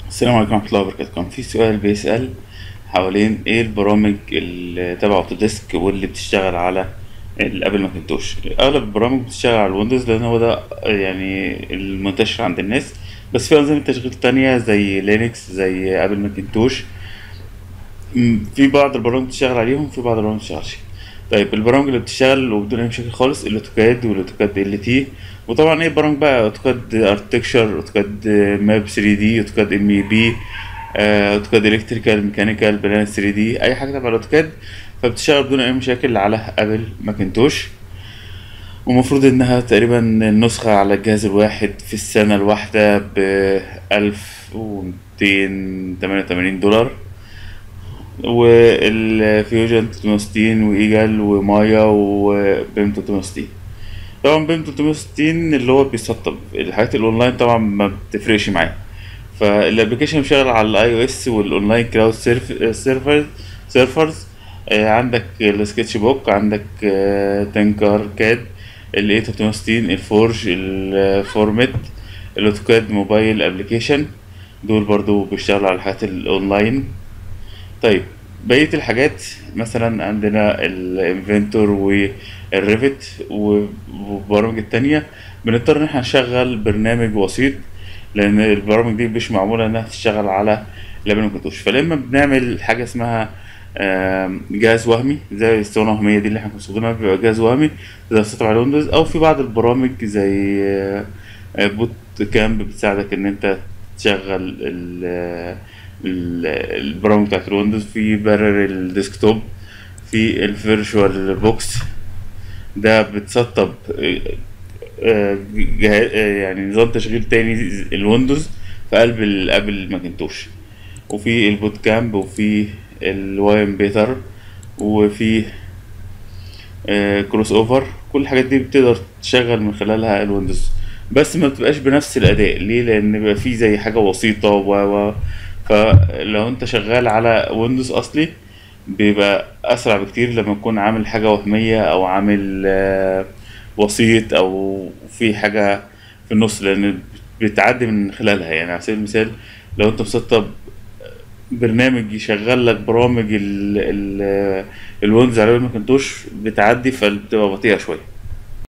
السلام عليكم ورحمة الله وبركاته كان في سؤال بيسأل حوالين ايه البرامج اللي تبع اوتوديسك واللي بتشتغل على الابل ماكنتوش اغلب البرامج بتشتغل على الويندوز لان هو ده يعني المنتشر عند الناس بس في انظمة تشغيل تانية زي لينكس زي ابل ماكنتوش م، في بعض البرامج بتشتغل عليهم في بعض البرامج بتشتغلش طيب البرامج اللي بتشتغل وبدون اي مشاكل خالص الاوتوكاد والاوتوكاد ال تي وطبعا ايه برامج بقى اوتوكاد اركتكشر اوتوكاد ماب 3 دي اوتوكاد ام اي بي اوتوكاد الكتريكال ميكانيكال بلان 3 دي اي حاجه تبع الاوتوكاد فبتشتغل بدون اي مشاكل على ابل ماكنتوش ومفروض انها تقريبا النسخة على الجهاز الواحد في السنة الواحدة ب 1288 دولار والفيوجن 360 وايجل ومايا وبيم 360 طبعا بيم 360 اللي هو بيسطب الحاجات الاونلاين طبعا ما بتفرقش معاه فالابلكيشن بيشتغل على الاي او اس والاونلاين كلاود سيرفرز سيرفرز عندك السكتش بوك عندك تنكر كاد ال 360 الفورج الفورمت الاوتوكاد موبايل ابلكيشن دول برضو بيشتغلوا على الحاجات الاونلاين طيب بقية الحاجات مثلا عندنا الانفنتور والريفت والبرامج التانية بنضطر ان احنا نشغل برنامج وسيط لان البرامج دي مش معمولة انها تشتغل على لابن ماكنتوش فلما بنعمل حاجة اسمها آم، جهاز وهمي زي الاسطوانة الوهمية دي اللي احنا بنستخدمها بيبقى جهاز وهمي تقدر تسطب على ويندوز او في بعض البرامج زي آه، آه، بوت كامب بتساعدك ان انت تشغل ال- ال- البرامج بتاعت الويندوز في برر الديسكتوب في الفيرشوال بوكس ده بتسطب آه، آه، جهاز آه، يعني نظام تشغيل تاني الويندوز في قلب الابل ماكنتوش وفي البوت كامب وفي الواي ام بيتر وفي كروس اوفر كل الحاجات دي بتقدر تشغل من خلالها الويندوز بس ما بتبقاش بنفس الاداء ليه لان بيبقى فيه زي حاجه وسيطه و و فلو انت شغال على ويندوز اصلي بيبقى اسرع بكتير لما تكون عامل حاجه وهميه او عامل آه، وسيط او في حاجه في النص لان بتعدي من خلالها يعني على سبيل المثال لو انت مسطب برنامج يشغل لك برامج ال ال الويندوز على الماكنتوش بتعدي فبتبقى بطيئة شوية